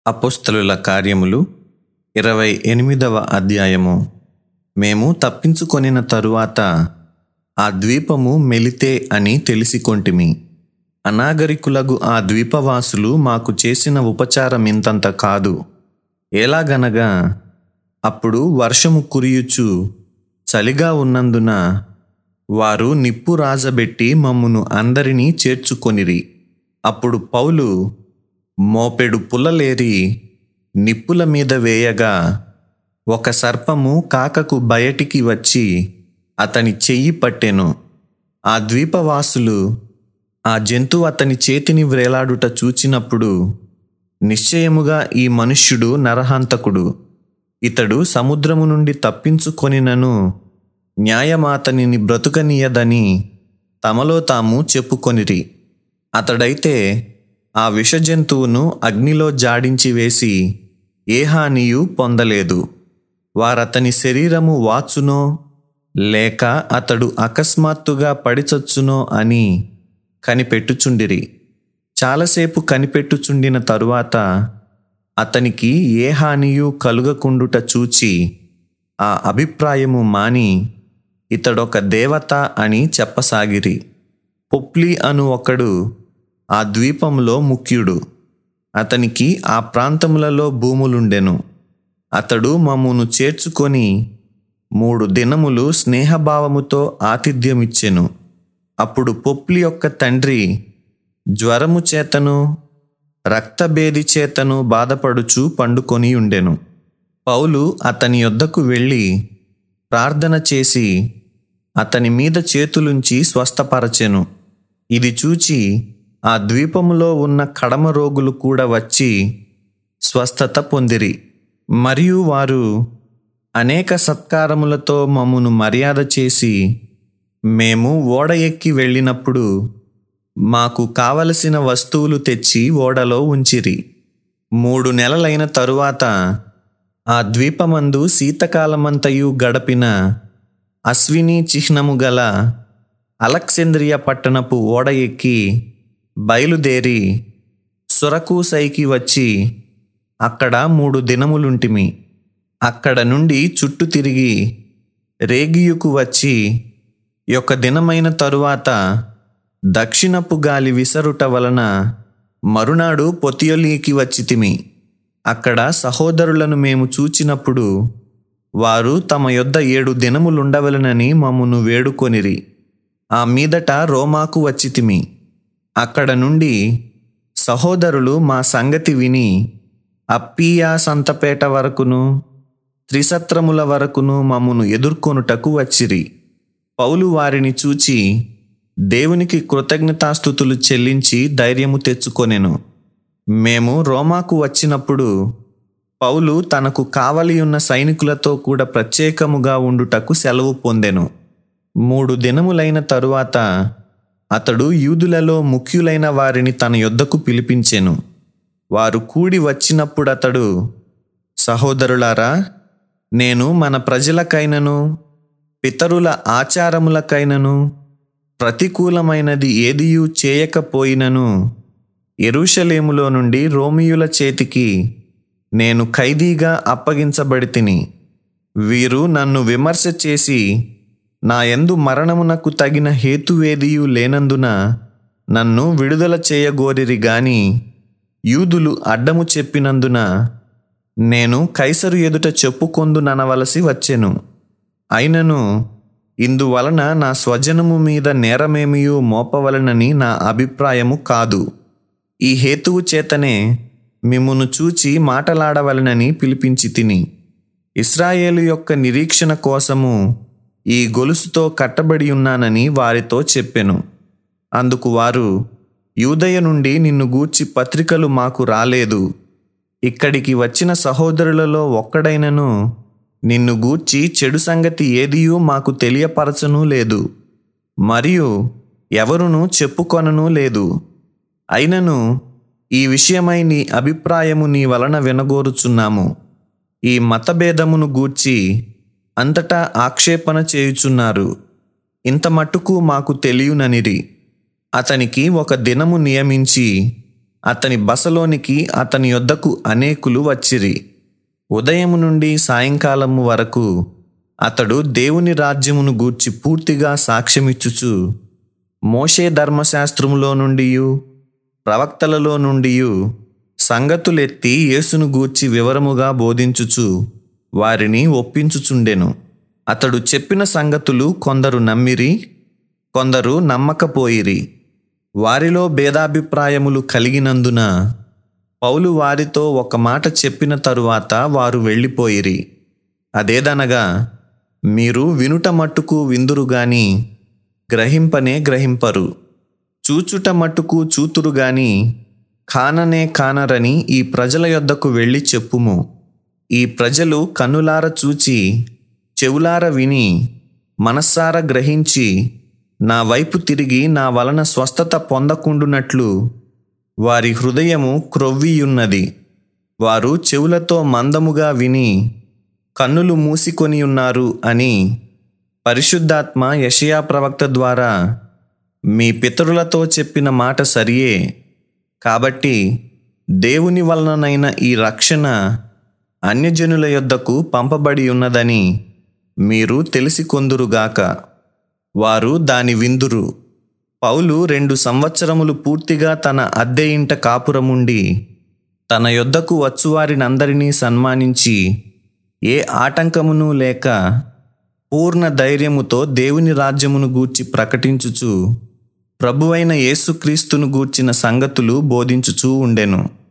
అపోస్తలుల కార్యములు ఇరవై ఎనిమిదవ అధ్యాయము మేము తప్పించుకొనిన తరువాత ఆ ద్వీపము మెలితే అని తెలిసికొంటిమి అనాగరికులగు ఆ ద్వీపవాసులు మాకు చేసిన ఉపచారమింతంత కాదు ఎలాగనగా అప్పుడు వర్షము కురియుచు చలిగా ఉన్నందున వారు నిప్పు రాజబెట్టి మమ్మును అందరినీ చేర్చుకొనిరి అప్పుడు పౌలు మోపెడు పుల్లలేరి నిప్పుల మీద వేయగా ఒక సర్పము కాకకు బయటికి వచ్చి అతని చెయ్యి పట్టెను ఆ ద్వీపవాసులు ఆ జంతువు అతని చేతిని వ్రేలాడుట చూచినప్పుడు నిశ్చయముగా ఈ మనుష్యుడు నరహంతకుడు ఇతడు సముద్రము నుండి తప్పించుకొనినను న్యాయమాతనిని బ్రతుకనీయదని తమలో తాము చెప్పుకొనిరి అతడైతే ఆ విష జంతువును అగ్నిలో జాడించి వేసి ఏ హానియు పొందలేదు వారతని శరీరము వాచునో లేక అతడు అకస్మాత్తుగా పడిచచ్చునో అని కనిపెట్టుచుండిరి చాలాసేపు కనిపెట్టుచుండిన తరువాత అతనికి ఏ హానియు కలుగకుండుట చూచి ఆ అభిప్రాయము మాని ఇతడొక దేవత అని చెప్పసాగిరి పొప్లి అను ఒకడు ఆ ద్వీపంలో ముఖ్యుడు అతనికి ఆ ప్రాంతములలో భూములుండెను అతడు మమ్మును చేర్చుకొని మూడు దినములు స్నేహభావముతో ఆతిథ్యమిచ్చెను అప్పుడు పొప్లి యొక్క తండ్రి జ్వరము చేతను రక్తభేది చేతను బాధపడుచు పండుకొని ఉండెను పౌలు అతని యొద్దకు వెళ్ళి ప్రార్థన చేసి అతని మీద చేతులుంచి స్వస్థపరచెను ఇది చూచి ఆ ద్వీపములో ఉన్న కడమ రోగులు కూడా వచ్చి స్వస్థత పొందిరి మరియు వారు అనేక సత్కారములతో మమ్మును మర్యాద చేసి మేము ఓడ ఎక్కి వెళ్ళినప్పుడు మాకు కావలసిన వస్తువులు తెచ్చి ఓడలో ఉంచిరి మూడు నెలలైన తరువాత ఆ ద్వీపమందు శీతకాలమంతయు గడపిన అశ్విని చిహ్నము గల అలెక్సేంద్రియ పట్టణపు ఓడ ఎక్కి బయలుదేరి సురకూసైకి వచ్చి అక్కడ మూడు దినములుంటిమి అక్కడ నుండి చుట్టూ తిరిగి రేగియుకు వచ్చి యొక్క దినమైన తరువాత దక్షిణపు గాలి విసరుట వలన మరునాడు పొతియొలికి వచ్చితిమి అక్కడ సహోదరులను మేము చూచినప్పుడు వారు తమ యొద్ద ఏడు దినములుండవలనని మమ్మును వేడుకొనిరి ఆ మీదట రోమాకు వచ్చితిమి అక్కడ నుండి సహోదరులు మా సంగతి విని అప్పీయా సంతపేట వరకును త్రిసత్రముల వరకును మమ్మును ఎదుర్కొనుటకు వచ్చిరి పౌలు వారిని చూచి దేవునికి కృతజ్ఞతాస్థుతులు చెల్లించి ధైర్యము తెచ్చుకొనెను మేము రోమాకు వచ్చినప్పుడు పౌలు తనకు కావలి ఉన్న సైనికులతో కూడా ప్రత్యేకముగా ఉండుటకు సెలవు పొందెను మూడు దినములైన తరువాత అతడు యూదులలో ముఖ్యులైన వారిని తన యొద్దకు పిలిపించెను వారు కూడి వచ్చినప్పుడు అతడు సహోదరులారా నేను మన ప్రజలకైనను పితరుల ఆచారములకైనను ప్రతికూలమైనది ఏదియూ చేయకపోయినను ఎరుషలేములో నుండి రోమియుల చేతికి నేను ఖైదీగా అప్పగించబడి తిని వీరు నన్ను విమర్శ చేసి నా యందు మరణమునకు తగిన హేతువేదియు లేనందున నన్ను విడుదల చేయగోరిరి గాని యూదులు అడ్డము చెప్పినందున నేను కైసరు ఎదుట చెప్పుకొందుననవలసి వచ్చెను అయినను ఇందువలన నా స్వజనము మీద నేరమేమియూ మోపవలనని నా అభిప్రాయము కాదు ఈ హేతువు చేతనే మిమ్మును చూచి మాటలాడవలనని పిలిపించి తిని ఇస్రాయేలు యొక్క నిరీక్షణ కోసము ఈ గొలుసుతో కట్టబడి ఉన్నానని వారితో చెప్పెను అందుకు వారు యూదయ నుండి నిన్ను గూర్చి పత్రికలు మాకు రాలేదు ఇక్కడికి వచ్చిన సహోదరులలో ఒక్కడైనను నిన్ను గూర్చి చెడు సంగతి ఏదియూ మాకు తెలియపరచనూ లేదు మరియు ఎవరునూ చెప్పుకొననూ లేదు అయినను ఈ విషయమై నీ అభిప్రాయము నీ వలన వినగోరుచున్నాము ఈ మతభేదమును గూర్చి అంతటా ఆక్షేపణ చేయుచున్నారు ఇంత మట్టుకు మాకు తెలియననిరి అతనికి ఒక దినము నియమించి అతని బసలోనికి అతని యొద్దకు అనేకులు వచ్చిరి ఉదయము నుండి సాయంకాలము వరకు అతడు దేవుని రాజ్యమును గూర్చి పూర్తిగా సాక్ష్యమిచ్చుచు మోషే ధర్మశాస్త్రములో నుండి ప్రవక్తలలో నుండి సంగతులెత్తి యేసును గూర్చి వివరముగా బోధించుచు వారిని ఒప్పించుచుండెను అతడు చెప్పిన సంగతులు కొందరు నమ్మిరి కొందరు నమ్మకపోయిరి వారిలో భేదాభిప్రాయములు కలిగినందున పౌలు వారితో ఒక మాట చెప్పిన తరువాత వారు వెళ్ళిపోయిరి అదేదనగా మీరు వినుట మట్టుకు విందురు గాని గ్రహింపనే గ్రహింపరు చూచుట మట్టుకు చూతురు గాని కాననే కానరని ఈ ప్రజల యొద్దకు వెళ్ళి చెప్పుము ఈ ప్రజలు కన్నులార చూచి చెవులార విని మనస్సార గ్రహించి నా వైపు తిరిగి నా వలన స్వస్థత పొందకుండునట్లు వారి హృదయము క్రొవ్వియున్నది వారు చెవులతో మందముగా విని కన్నులు మూసికొని ఉన్నారు అని పరిశుద్ధాత్మ యషయా ప్రవక్త ద్వారా మీ పితరులతో చెప్పిన మాట సరియే కాబట్టి దేవుని వలననైన ఈ రక్షణ అన్యజనుల యొద్దకు పంపబడి ఉన్నదని మీరు తెలిసి కొందురుగాక వారు దాని విందురు పౌలు రెండు సంవత్సరములు పూర్తిగా తన అద్దె ఇంట కాపురముండి తన యొద్దకు వచ్చువారినందరినీ సన్మానించి ఏ ఆటంకమును లేక పూర్ణ ధైర్యముతో దేవుని రాజ్యమును గూర్చి ప్రకటించుచు ప్రభువైన యేసుక్రీస్తును గూర్చిన సంగతులు బోధించుచూ ఉండెను